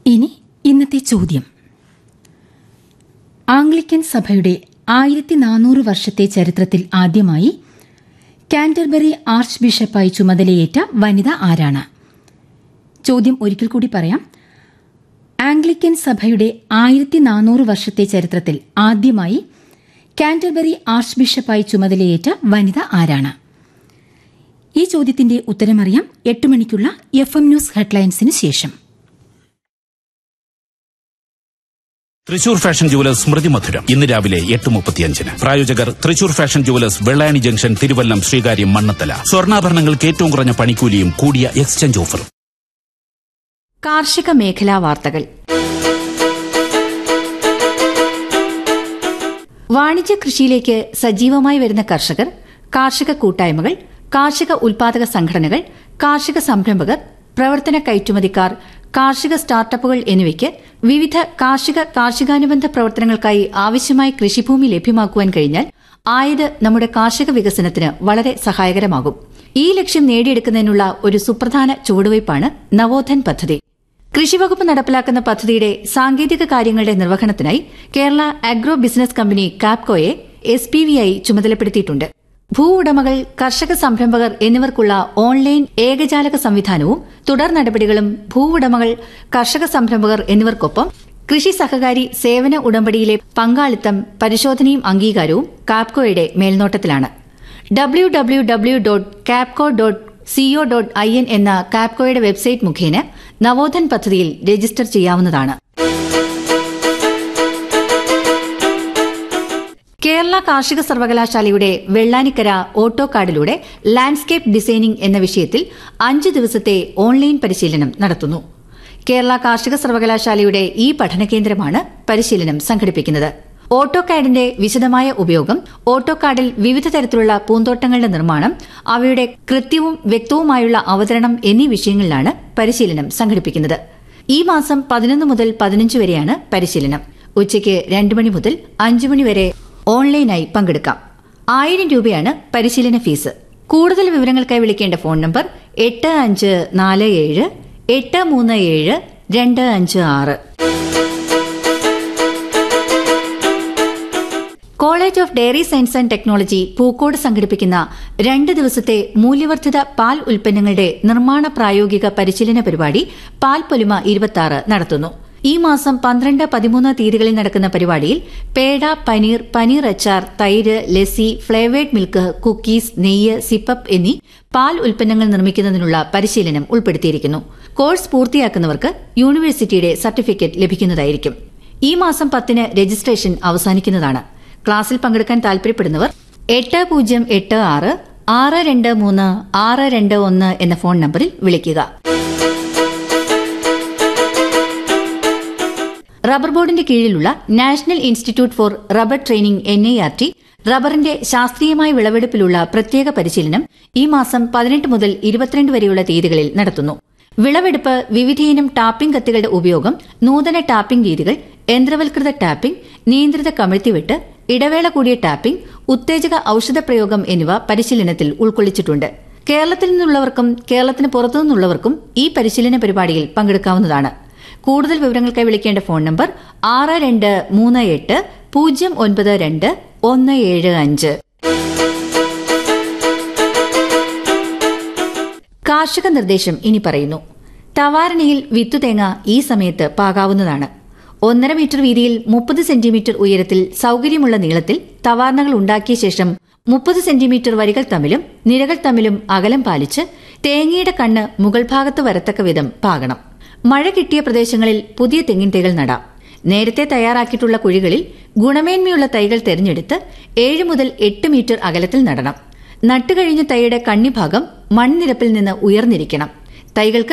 ഇനി ഇന്നത്തെ ചോദ്യം ആംഗ്ലിക്കൻ സഭയുടെ ആയിരത്തി നാനൂറ് വർഷത്തെ ചരിത്രത്തിൽ ആദ്യമായി കാൻറ്റർബറി ആർച്ച് ബിഷപ്പായി ചുമതലയേറ്റ വനിത ആരാണ് ചോദ്യം ഒരിക്കൽ കൂടി പറയാം ആംഗ്ലിക്കൻ സഭയുടെ ആയിരത്തി നാനൂറ് വർഷത്തെ ചരിത്രത്തിൽ ആദ്യമായി കാൻറ്റർബറി ആർച്ച് ബിഷപ്പായി ചുമതലയേറ്റ വനിത ആരാണ് ഈ ചോദ്യത്തിന്റെ ഉത്തരമറിയാം എട്ട് മണിക്കുള്ള എഫ് എം ന്യൂസ് ഹെഡ്ലൈൻസിന് ശേഷം തൃശൂർ ഫാഷൻ ജുവലേഴ്സ് സ്മൃതി മധുരം ഇന്ന് രാവിലെ എട്ട് മുപ്പത്തിയഞ്ചിന് പ്രായോജകർ Thrissur fashion jewellers Vellayani junction Thiruvallam Sreekaryam Mannanthala സ്വർണ്ണാഭരണങ്ങൾക്ക് ഏറ്റവും കുറഞ്ഞ പണിക്കൂലിയും കൂടിയ എക്സ്ചേഞ്ച് ഓഫറും കാർഷിക മേഖലാ വാർത്തകൾ വാണിജ്യ കൃഷിയിലേക്ക് സജീവമായി വരുന്ന കർഷകർ കാർഷിക കൂട്ടായ്മകൾ കാർഷിക ഉൽപാദക സംഘടനകൾ കാർഷിക സംരംഭകർ പ്രവർത്തന കയറ്റുമതിക്കാർ കാർഷിക സ്റ്റാർട്ടപ്പുകൾ എന്നിവയ്ക്ക് വിവിധ കാർഷിക കാർഷികാനുബന്ധ പ്രവർത്തനങ്ങൾക്കായി ആവശ്യമായ കൃഷിഭൂമി ലഭ്യമാക്കുവാൻ കഴിഞ്ഞാൽ ആയത് നമ്മുടെ കാർഷിക വികസനത്തിന് വളരെ സഹായകരമാകും ഈ ലക്ഷ്യം നേടിയെടുക്കുന്നതിനുള്ള ഒരു സുപ്രധാന ചുവടുവയ്പ്പാണ് നവോധൻ പദ്ധതി കൃഷിവകുപ്പ് നടപ്പിലാക്കുന്ന പദ്ധതിയുടെ സാങ്കേതിക കാര്യങ്ങളുടെ നിർവഹണത്തിനായി കേരള അഗ്രോ ബിസിനസ് കമ്പനി കാപ്കോയെ എസ് പി വി ഐ ചുമതലപ്പെടുത്തിയിട്ടുണ്ട് ഭൂ ഉടമകൾ കർഷക സംരംഭകർ എന്നിവർക്കുള്ള ഓൺലൈൻ ഏകജാലക സംവിധാനവും തുടർ നടപടികളും ഭൂ ഉടമകൾ കർഷക സംരംഭകർ എന്നിവർക്കൊപ്പം കൃഷി സഹകാരി സേവന ഉടമ്പടിയിലെ പങ്കാളിത്തം പരിശോധനയും അംഗീകാരവും കാപ്കോയുടെ മേൽനോട്ടത്തിലാണ് W W W dot KAPCO dot CO dot I N എന്ന കാപ്കോയുടെ വെബ്സൈറ്റ് മുഖേന നവോധൻ പദ്ധതിയിൽ രജിസ്റ്റർ ചെയ്യാവുന്നതാണ് കേരള കാർഷിക സർവകലാശാലയുടെ വെള്ളാനിക്കര ഓട്ടോ കാർഡിലൂടെ ലാൻഡ്സ്കേപ്പ് ഡിസൈനിംഗ് എന്ന വിഷയത്തിൽ അഞ്ച് ദിവസത്തെ ഓൺലൈൻ പരിശീലനം നടത്തുന്നു കേരള കാർഷിക സർവകലാശാലയുടെ ഈ പഠന കേന്ദ്രമാണ് പരിശീലനം സംഘടിപ്പിക്കുന്നത് ഓട്ടോ കാഡിന്റെ വിശദമായ ഉപയോഗം ഓട്ടോ കാഡിൽ വിവിധ തരത്തിലുള്ള പൂന്തോട്ടങ്ങളുടെ നിർമ്മാണം അവയുടെ കൃത്യവും വ്യക്തവുമായുള്ള അവതരണം എന്നീ വിഷയങ്ങളിലാണ് പരിശീലനം സംഘടിപ്പിക്കുന്നത് ഈ മാസം പതിനൊന്ന് മുതൽ പതിനഞ്ച് വരെയാണ് പരിശീലനം ഉച്ചയ്ക്ക് രണ്ട് മണി മുതൽ അഞ്ചു മണി വരെ ഓൺലൈനായി പങ്കെടുക്കാം ആയിരം രൂപയാണ് പരിശീലന ഫീസ് കൂടുതൽ വിവരങ്ങൾക്കായി വിളിക്കേണ്ട ഫോൺ നമ്പർ എട്ട് അഞ്ച് നാല് ഏഴ് എട്ട് മൂന്ന് ഏഴ് രണ്ട് അഞ്ച് ആറ് college of dairy science and technology Pookode സംഘടിപ്പിക്കുന്ന രണ്ട് ദിവസത്തെ മൂല്യവർദ്ധിത പാൽ ഉൽപ്പന്നങ്ങളുടെ നിർമ്മാണ പ്രായോഗിക പരിശീലന പരിപാടി പാൽ പൊലിമ ഇരുപത്തി നടത്തുന്നു ഈ മാസം പന്ത്രണ്ട് പതിമൂന്ന് തീയതികളിൽ നടക്കുന്ന പരിപാടിയിൽ പേട പനീർ പനീർ അച്ചാർ തൈര് ലസ്സി ഫ്ലേവേഡ് മിൽക്ക് കുക്കീസ് നെയ്യ് സിപ്പപ്പ് എന്നീ പാൽ ഉൽപ്പന്നങ്ങൾ നിർമ്മിക്കുന്നതിനുള്ള പരിശീലനം ഉൾപ്പെടുത്തിയിരിക്കുന്നു കോഴ്സ് പൂർത്തിയാക്കുന്നവർക്ക് യൂണിവേഴ്സിറ്റിയുടെ സർട്ടിഫിക്കറ്റ് ലഭിക്കുന്നതായിരിക്കും ഈ മാസം പത്തിന് രജിസ്ട്രേഷൻ അവസാനിക്കുന്നതാണ് ക്ലാസ്സിൽ പങ്കെടുക്കാൻ താൽപര്യപ്പെടുന്നവർ എട്ട് പൂജ്യം എട്ട് ആറ് ആറ് രണ്ട് മൂന്ന് ആറ് രണ്ട് ഒന്ന് എന്ന ഫോൺ നമ്പറിൽ വിളിക്കുക റബ്ബർ ബോർഡിന്റെ കീഴിലുള്ള national institute for rubber training N I R T റബ്ബറിന്റെ ശാസ്ത്രീയമായ വിളവെടുപ്പിലുള്ള പ്രത്യേക പരിശീലനം ഈ മാസം പതിനെട്ട് മുതൽ ഇരുപത്തിരണ്ട് വരെയുള്ള തീയതികളിൽ നടത്തുന്നു വിളവെടുപ്പ് വിവിധയിനം ടാപ്പിംഗ് കത്തികളുടെ ഉപയോഗം നൂതന ടാപ്പിംഗ് രീതികൾ യന്ത്രവൽകൃത ടാപ്പിംഗ് നിയന്ത്രിത കമിഴ്ത്തിവിട്ട് ഇടവേള കൂടിയ ടാപ്പിംഗ് ഉത്തേജക ഔഷധ പ്രയോഗം എന്നിവ പരിശീലനത്തിൽ ഉൾക്കൊള്ളിച്ചിട്ടുണ്ട് കേരളത്തിൽ നിന്നുള്ളവർക്കും കേരളത്തിന് പുറത്തുനിന്നുള്ളവർക്കും ഈ പരിശീലന പരിപാടിയിൽ പങ്കെടുക്കാവുന്നതാണ് കൂടുതൽ വിവരങ്ങൾക്കായി വിളിക്കേണ്ട ഫോൺ നമ്പർ ആറ് രണ്ട് മൂന്ന് എട്ട് പൂജ്യം ഒൻപത് രണ്ട് ഒന്ന് ഏഴ് അഞ്ച് കാർഷിക നിർദ്ദേശം ഇനി പറയുന്നു തവാരണയിൽ വിത്തുതേങ്ങ ഈ സമയത്ത് പാകാവുന്നതാണ് ഒന്നര മീറ്റർ വീതിയിൽ മുപ്പത് സെന്റിമീറ്റർ ഉയരത്തിൽ സൌകര്യമുള്ള നീളത്തിൽ തവാർണകൾ ഉണ്ടാക്കിയ ശേഷം മുപ്പത് സെന്റിമീറ്റർ വരികൾ തമ്മിലും നിരകൾ തമ്മിലും അകലം പാലിച്ച് തേങ്ങയുടെ കണ്ണ് മുകൾ ഭാഗത്ത് വരത്തക്ക വിധം പാകണം മഴ കിട്ടിയ പ്രദേശങ്ങളിൽ പുതിയ തെങ്ങിൻ തൈകൾ നടാം നേരത്തെ തയ്യാറാക്കിയിട്ടുള്ള കുഴികളിൽ ഗുണമേന്മയുള്ള തൈകൾ തെരഞ്ഞെടുത്ത് ഏഴ് മുതൽ എട്ട് മീറ്റർ അകലത്തിൽ നടണം നട്ടുകഴിഞ്ഞ തൈയുടെ കണ്ണിഭാഗം മൺനിരപ്പിൽ നിന്ന് ഉയർന്നിരിക്കണം തൈകൾക്ക്